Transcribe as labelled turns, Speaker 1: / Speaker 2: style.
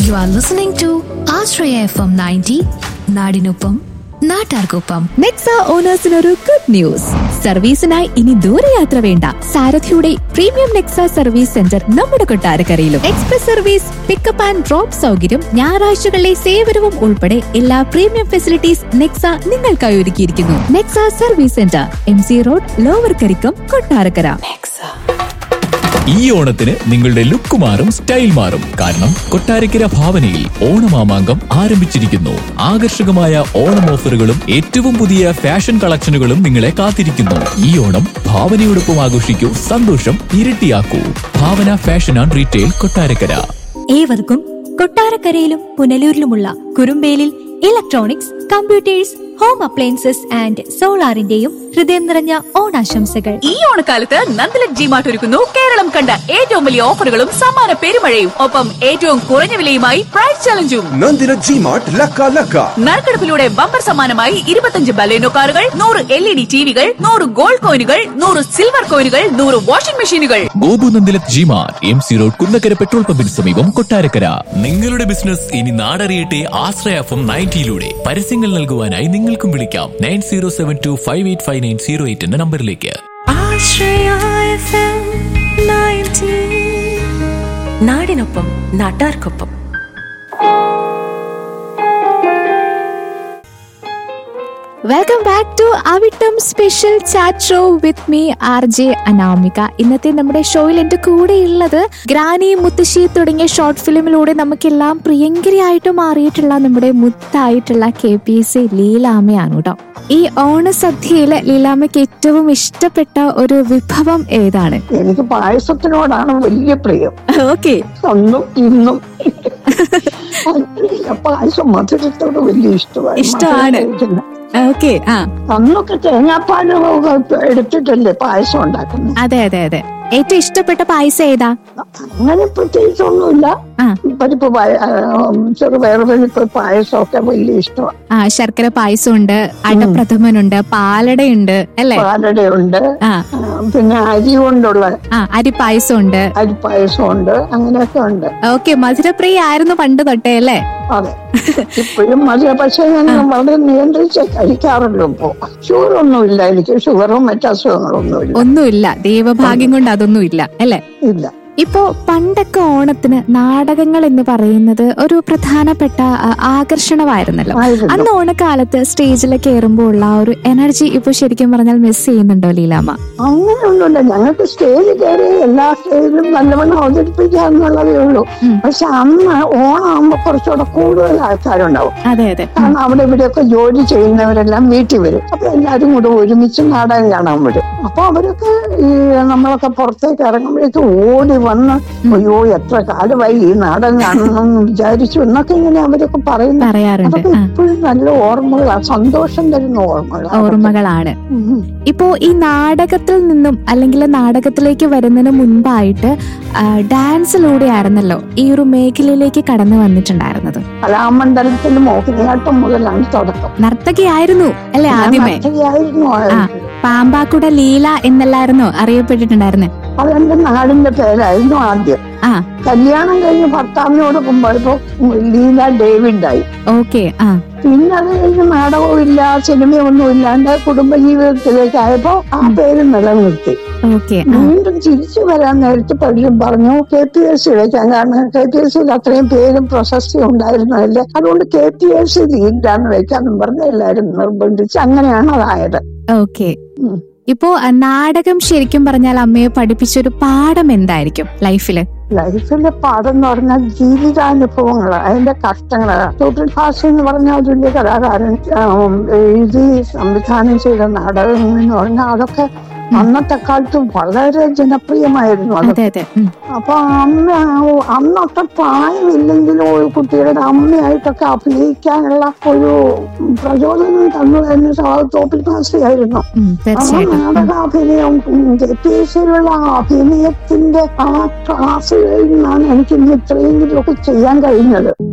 Speaker 1: You are listening to Ashraya FM 90, നാടിനൊപ്പം നാട്ടാർക്കൊപ്പം
Speaker 2: Nexa ഓണേഴ്സിനൊരു ഗുഡ് ന്യൂസ് സർവീസിനായി ഇനി ദൂരയാത്ര വേണ്ട സാരഥിയുടെ പ്രീമിയം നെക്സ സർവീസ് സെന്റർ നമ്മുടെ കൊട്ടാരക്കരയിലും express service pickup and drop സൗകര്യം ഞായറാഴ്ചകളിലെ സേവനവും ഉൾപ്പെടെ എല്ലാ പ്രീമിയം ഫെസിലിറ്റീസ് നെക്സ നിങ്ങൾക്കായി ഒരുക്കിയിരിക്കുന്നു Nexa service centre M C road lower Karikkam Kottarakkara
Speaker 3: ഈ ഓണത്തിന് നിങ്ങളുടെ ലുക്ക് മാറും സ്റ്റൈൽ മാറും കാരണം കൊട്ടാരക്കര ഭാവനയിൽ ഓണമാമാങ്കം ആരംഭിച്ചിരിക്കുന്നു ആകർഷകമായ ഓണം ഓഫറുകളും ഏറ്റവും പുതിയ ഫാഷൻ കളക്ഷനുകളും നിങ്ങളെ കാത്തിരിക്കുന്നു ഈ ഓണം ഭാവനയോടൊപ്പം ആഘോഷിക്കൂ സന്തോഷം ഇരട്ടിയാക്കൂ Bhavana fashion and retail Kottarakkara
Speaker 4: ഏവർക്കും കൊട്ടാരക്കരയിലും പുനലൂരിലുമുള്ള കുറുമ്പേലിൽ electronics computers home appliances and സോളാറിന്റെയും ഹൃദയം നിറഞ്ഞ ഓണാശംസകൾ
Speaker 5: ഈ ഓണക്കാലത്ത് നന്ദലക് ജി മാർട്ട് ഒരുക്കുന്നു കേരളം കണ്ട ഏറ്റവും വലിയ ഓഫറുകളും സമ്മാന പെരുമഴയും ഒപ്പം ഏറ്റവും കുറഞ്ഞ വിലയുമായി പ്രൈസ് ചലഞ്ചും
Speaker 6: നന്ദിന ജി മാർട്ട് ലക്ക ലക്ക
Speaker 5: നറുക്കെടുപ്പിലൂടെ ബമ്പർ സമ്മാനമായി ഇരുപത്തഞ്ച് ബലേനോ കാറുകൾ നൂറ് എൽ ഇ ഡി ടിവികൾ നൂറ് ഗോൾഡ് കോയിനുകൾ നൂറ് സിൽവർ കോയിനുകൾ നൂറ് വാഷിംഗ് മെഷീനുകൾ
Speaker 3: Gopu Nandilath G mart M C road Kunnakkara petrol പമ്പിന് സമീപം കൊട്ടാരക്കര നിങ്ങളുടെ ബിസിനസ് ഇനി നാടറിയട്ടെ ആശ്രയഫം നയൻറ്റിയിലൂടെ പരസ്യങ്ങൾ നൽകുവാനായി നിങ്ങൾക്കും വിളിക്കാം nine zero seven two five eight five nine zero eight എന്ന നമ്പറിലേക്ക്
Speaker 7: നാടിനൊപ്പം നാട്ടാർക്കൊപ്പം
Speaker 2: welcome back to Avittam special chat show with me R J Anamika ഇന്നത്തെ നമ്മുടെ ഷോയിൽ എന്റെ കൂടെയുള്ളത് ഗ്രാനി മുത്തശ്ശി തുടങ്ങിയ ഷോർട്ട് ഫിലിമിലൂടെ നമുക്കെല്ലാം പ്രിയങ്കരിയായിട്ട് മാറിയിട്ടുള്ള നമ്മുടെ മുത്തായിട്ടുള്ള കെ പി എസ് സി ലീലാമയാണ് കേട്ടോ ഈ ഓണസദ്യയില് ലീലാമയ്ക്ക് ഏറ്റവും ഇഷ്ടപ്പെട്ട ഒരു വിഭവം ഏതാണ്
Speaker 8: എനിക്ക് പായസത്തിനോടാണ് വലിയ പ്രിയം
Speaker 2: ഓക്കെ
Speaker 8: അന്നും ഇന്നും പായസം മധുരത്തോട് വലിയ ഇഷ്ടമാണ്
Speaker 2: ഇഷ്ടമാണ്.
Speaker 8: മധുരം കഴിക്കുന്ന.
Speaker 2: ഓക്കെ ആ
Speaker 8: അന്നൊക്കെ തേങ്ങാപ്പാലൊക്കെ എടുത്തിട്ടല്ലേ പായസം ഉണ്ടാക്കുന്നത്
Speaker 2: അതെ അതെ അതെ ഏറ്റവും ഇഷ്ടപ്പെട്ട പായസം ഏതാ
Speaker 8: അങ്ങനെ പ്രത്യേകിച്ചൊന്നുമില്ല
Speaker 2: ആ.
Speaker 8: പരിപ്പ് പായ- ആ, ചെറുപയർ പരിപ്പ് പായസമൊക്കെ വലിയ ഇഷ്ടമാണ്
Speaker 2: ആ ശർക്കര പായസം ഉണ്ട് അടപ്രഥമനുണ്ട് പാലടയുണ്ട് അല്ലേ
Speaker 8: പാലടയുണ്ട്
Speaker 2: ആ
Speaker 8: ആ, പിന്നെ അരി കൊണ്ടുള്ള
Speaker 2: ആ അരി പായസം ഉണ്ട്
Speaker 8: അരിപ്പായസം ഉണ്ട് അങ്ങനെയൊക്കെ ഉണ്ട്
Speaker 2: ഓക്കെ മധുരപ്രിയ ആയിരുന്നു പണ്ട് തൊട്ടേ അല്ലേ
Speaker 8: അതെ ഇപ്പോഴും മധുര പക്ഷേ ഞാൻ വളരെ നിയന്ത്രിച്ച് കഴിക്കാറുള്ളൂ ഇപ്പോ ഷുഗർ ഒന്നുമില്ല എനിക്ക് ഷുഗറും മറ്റു അസുഖങ്ങളൊന്നുമില്ല
Speaker 2: ഒന്നുമില്ല ദൈവഭാഗ്യം കൊണ്ട് അതൊന്നും ഇല്ല അല്ലേ
Speaker 8: ഇല്ല
Speaker 2: ഇപ്പോ പണ്ടൊക്കെ ഓണത്തിന് നാടകങ്ങൾ എന്ന് പറയുന്നത് ഒരു പ്രധാനപ്പെട്ട ആ, ആകർഷണമായിരുന്നല്ലോ
Speaker 8: ആയിരുന്നു.
Speaker 2: അന്ന് ഓണക്കാലത്ത് സ്റ്റേജിൽ കയറുമ്പോൾ ഉള്ള ആ ഒരു എനർജി ഇപ്പൊ ശരിക്കും പറഞ്ഞാൽ മിസ് ചെയ്യുന്നുണ്ടോ ലീലാമ്മ
Speaker 8: അങ്ങനെയൊന്നുമില്ല ഞങ്ങൾക്ക് സ്റ്റേജിൽ കയറി എല്ലാ സ്റ്റേജിലും നല്ലവണ്ണം അവതരിപ്പിക്കാന്നുള്ളതേ ഉള്ളൂ പക്ഷെ അന്ന് ഓണമാകുമ്പോ കുറച്ചുകൂടെ കൂടുതൽ ആൾക്കാരുണ്ടാവും
Speaker 2: അതെ അതെ
Speaker 8: കാരണം അവിടെ ഇവിടെയൊക്കെ ജോലി ചെയ്യുന്നവരെല്ലാം വീട്ടിൽ വരും അപ്പൊ എല്ലാരും കൂടെ ഒരുമിച്ച് നാടകം കാണാൻ വരും അപ്പൊ അവരൊക്കെ ഈ നമ്മളൊക്കെ പുറത്തേക്ക് ഇറങ്ങുമ്പോഴേക്ക് ഓടി വന്ന് അയ്യോ എത്ര കാലമായി ഈ നാടകം കാണണമെന്ന് വിചാരിച്ചു എന്നൊക്കെ ഇങ്ങനെ അവരൊക്കെ പറയുന്നു
Speaker 2: പറയാറുണ്ട്
Speaker 8: അതൊക്കെ
Speaker 2: ആ
Speaker 8: ഇപ്പോഴും നല്ല ഓർമ്മകളാണ് സന്തോഷം തരുന്ന ഓർമ്മകളാണ്
Speaker 2: ഓർമ്മകളാണ്
Speaker 8: ഉം.
Speaker 2: ഇപ്പോ ഈ നാടകത്തിൽ നിന്നും അല്ലെങ്കിൽ നാടകത്തിലേക്ക് വരുന്നതിന് മുൻപായിട്ട് ആ, ഡാൻസിലൂടെ ആയിരുന്നല്ലോ ഈ ഒരു മേഖലയിലേക്ക് കടന്നു വന്നിട്ടുണ്ടായിരുന്നത്
Speaker 8: കലാമണ്ഡലത്തിൽ മോഹിനിയാട്ടം മുതലാണ് തുടക്കം
Speaker 2: നർത്തകിയായിരുന്നു അല്ലെ ആദ്യമേ
Speaker 8: നർത്തകിയായിരുന്നു
Speaker 2: ആ പാമ്പാക്കുട ലീല എന്നല്ലായിരുന്നോ അറിയപ്പെട്ടിട്ടുണ്ടായിരുന്നത്
Speaker 8: അതെന്റെ നാടിന്റെ പേരായിരുന്നു ആദ്യം
Speaker 2: ആ
Speaker 8: കല്യാണം കഴിഞ്ഞ് ഭർത്താവിനോടൊപ്പം പോയപ്പോ ലീല ഡേവിഡായി
Speaker 2: ഓക്കെ ആ
Speaker 8: പിന്നെ അത് കഴിഞ്ഞ് നാടകവും ഇല്ല സിനിമയൊന്നും ഇല്ലാണ്ട് കുടുംബജീവിതത്തിലേക്ക് ആയപ്പോ ആ പേര് നിലനിർത്തി
Speaker 2: ഓക്കെ ആ
Speaker 8: വീണ്ടും തിരിച്ചു വരാൻ നേരത്തെ പലരും പറഞ്ഞു കെ പി എസ് സി വെക്കാൻ കാരണം കെ പി എസ് സിയിൽ അത്രയും പേരും പ്രശസ്തി ഉണ്ടായിരുന്നതല്ലേ അതുകൊണ്ട് കെ പി എസ് സി ലീഗാന്ന് വെക്കാന്നും പറഞ്ഞ് എല്ലാരും നിർബന്ധിച്ച് അങ്ങനെയാണ് അതായത്
Speaker 2: ഓക്കെ
Speaker 8: ഉം.
Speaker 2: ഇപ്പോ ആ, നാടകം ശരിക്കും പറഞ്ഞാൽ അമ്മയെ പഠിപ്പിച്ച ഒരു പാഠം എന്തായിരിക്കും ലൈഫില്
Speaker 8: ലൈഫിലെ പാഠം എന്ന് പറഞ്ഞാൽ ജീവിതാനുഭവങ്ങൾ അതിന്റെ കഷ്ടങ്ങള് ടോട്ടൽ ഫാസ് എന്ന് പറഞ്ഞ ഒരു വലിയ കലാകാരൻ ആം, എഴുതി സംവിധാനം ചെയ്ത നാടകങ്ങൾ എന്ന് പറഞ്ഞാൽ അതൊക്കെ അന്നത്തെ കാലത്ത് വളരെ ജനപ്രിയമായിരുന്നു അത്
Speaker 2: അതെ അതെ ഉം.
Speaker 8: അപ്പൊ അമ്മ അന്നൊക്കെ പ്രായമില്ലെങ്കിലും ഒരു കുട്ടികളുടെ അമ്മയായിട്ടൊക്കെ അഭിനയിക്കാനുള്ള ഒരു പ്രചോദനം തന്നു തന്നെ തോപ്പിൽ ആയിരുന്നു
Speaker 2: ഉം,
Speaker 8: ആ
Speaker 2: തീർച്ചയായിട്ടും ഉം.
Speaker 8: നാടകാഭിനയം കെ പി എസ് സിയിലുള്ള അഭിനയത്തിന്റെ ആ ക്ലാസ് കഴിഞ്ഞാണ് എനിക്ക് ഇന്ന് ഇത്രയെങ്കിലും ഒക്കെ ചെയ്യാൻ കഴിഞ്ഞത്